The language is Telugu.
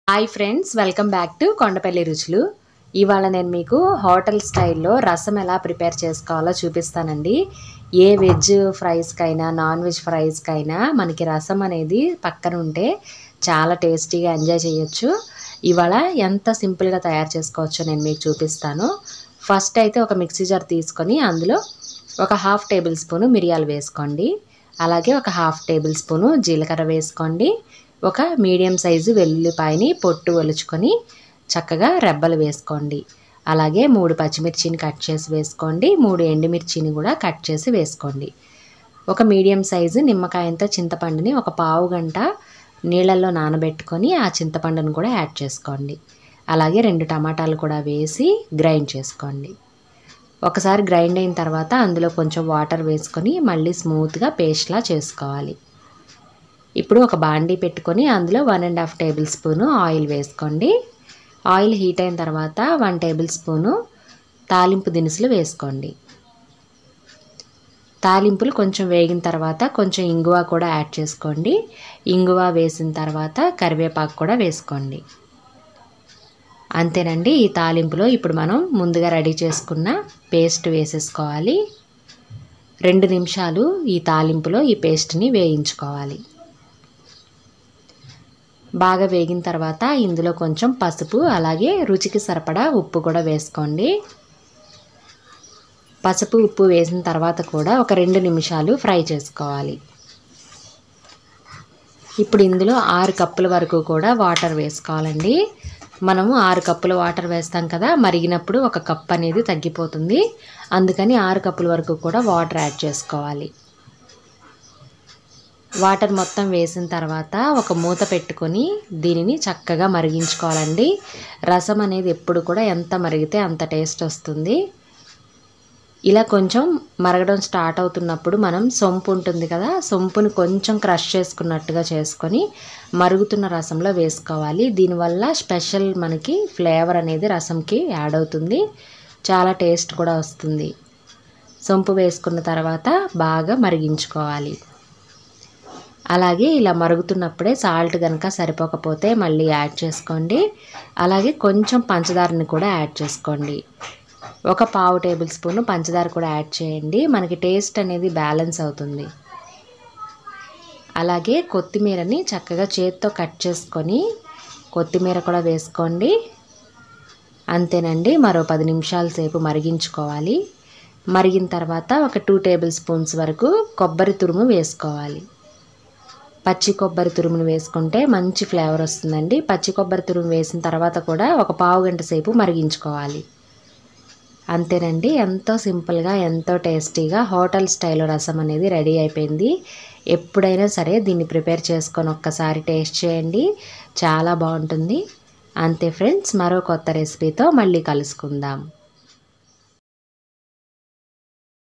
hi friends welcome back to Kondapalli రుచులు ఇవాళ నేను మీకు హోటల్ స్టైల్లో రసం ఎలా ప్రిపేర్ చేసుకోవాలో చూపిస్తానండి ఏ వెజ్ ఫ్రైస్కైనా నాన్ వెజ్ ఫ్రైస్కైనా మనకి రసం అనేది పక్కన ఉంటే చాలా టేస్టీగా ఎంజాయ్ చేయొచ్చు ఇవాళ ఎంత సింపుల్గా తయారు చేసుకోవచ్చో నేను మీకు చూపిస్తాను ఫస్ట్ అయితే ఒక మిక్సీ జార్ తీసుకొని అందులో ఒక హాఫ్ టేబుల్ స్పూను మిరియాలు వేసుకోండి అలాగే ఒక హాఫ్ టేబుల్ స్పూను జీలకర్ర వేసుకోండి ఒక మీడియం సైజు వెల్లుల్లిపాయని పొట్టు ఒలుచుకొని చక్కగా రెబ్బలు వేసుకోండి అలాగే మూడు పచ్చిమిర్చిని కట్ చేసి వేసుకోండి మూడు ఎండుమిర్చిని కూడా కట్ చేసి వేసుకోండి ఒక మీడియం సైజు నిమ్మకాయంతో చింతపండుని ఒక పావు గంట నీళ్ళల్లో నానబెట్టుకొని ఆ చింతపండును కూడా యాడ్ చేసుకోండి అలాగే రెండు టమాటాలు కూడా వేసి గ్రైండ్ చేసుకోండి ఒకసారి గ్రైండ్ అయిన తర్వాత అందులో కొంచెం వాటర్ వేసుకొని మళ్ళీ స్మూత్గా పేస్ట్లా చేసుకోవాలి ఇప్పుడు ఒక బాండీ పెట్టుకొని అందులో one and half table spoon oil వేసుకోండి ఆయిల్ హీట్ అయిన తర్వాత వన్ టేబుల్ స్పూను తాలింపు దినుసులు వేసుకోండి తాలింపులు కొంచెం వేగిన తర్వాత కొంచెం ఇంగువ కూడా యాడ్ చేసుకోండి ఇంగువ వేసిన తర్వాత కరివేపాకు కూడా వేసుకోండి అంతేనండి ఈ తాలింపులో ఇప్పుడు మనం ముందుగా రెడీ చేసుకున్న పేస్ట్ వేసేసుకోవాలి రెండు నిమిషాలు ఈ తాలింపులో ఈ పేస్ట్ని వేయించుకోవాలి బాగా వేగిన తర్వాత ఇందులో కొంచెం పసుపు అలాగే రుచికి సరిపడా ఉప్పు కూడా వేసుకోండి పసుపు ఉప్పు వేసిన తర్వాత కూడా ఒక రెండు నిమిషాలు ఫ్రై చేసుకోవాలి ఇప్పుడు ఇందులో ఆరు కప్పుల వరకు కూడా వాటర్ వేసుకోవాలండి మనము ఆరు కప్పుల వాటర్ వేస్తాం కదా మరిగినప్పుడు ఒక కప్ అనేది తగ్గిపోతుంది అందుకని ఆరు కప్పుల వరకు కూడా వాటర్ యాడ్ చేసుకోవాలి వాటర్ మొత్తం వేసిన తర్వాత ఒక మూత పెట్టుకొని దీనిని చక్కగా మరిగించుకోవాలండి రసం అనేది ఎప్పుడు కూడా ఎంత మరిగితే అంత టేస్ట్ వస్తుంది ఇలా కొంచెం మరగడం స్టార్ట్ అవుతున్నప్పుడు మనం సొంపు ఉంటుంది కదా సొంపుని కొంచెం క్రష్ చేసుకున్నట్టుగా చేసుకొని మరుగుతున్న రసంలో వేసుకోవాలి దీనివల్ల స్పెషల్ మనకి ఫ్లేవర్ అనేది రసంకి యాడ్ అవుతుంది చాలా టేస్ట్ కూడా వస్తుంది సొంపు వేసుకున్న తర్వాత బాగా మరిగించుకోవాలి అలాగే ఇలా మరుగుతున్నప్పుడే సాల్ట్ కనుక సరిపోకపోతే మళ్ళీ యాడ్ చేసుకోండి అలాగే కొంచెం పంచదారని కూడా యాడ్ చేసుకోండి ఒక పావు టేబుల్ స్పూన్ పంచదార కూడా యాడ్ చేయండి మనకి టేస్ట్ అనేది బ్యాలెన్స్ అవుతుంది అలాగే కొత్తిమీరని చక్కగా చేత్తో కట్ చేసుకొని కొత్తిమీర కూడా వేసుకోండి అంతేనండి మరో పది నిమిషాల సేపు మరిగించుకోవాలి మరిగిన తర్వాత ఒక టూ టేబుల్ స్పూన్స్ వరకు కొబ్బరి తురుము వేసుకోవాలి పచ్చి కొబ్బరి తురుమును వేసుకుంటే మంచి ఫ్లేవర్ వస్తుందండి పచ్చి కొబ్బరి తురుము వేసిన తర్వాత కూడా ఒక పావు గంట సేపు మరిగించుకోవాలి అంతేనండి ఎంతో సింపుల్గా ఎంతో టేస్టీగా హోటల్ స్టైల్ రసం అనేది రెడీ అయిపోయింది ఎప్పుడైనా సరే దీన్ని ప్రిపేర్ చేసుకొని ఒక్కసారి టేస్ట్ చేయండి చాలా బాగుంటుంది అంతే ఫ్రెండ్స్ మరో కొత్త రెసిపీతో మళ్ళీ కలుసుకుందాం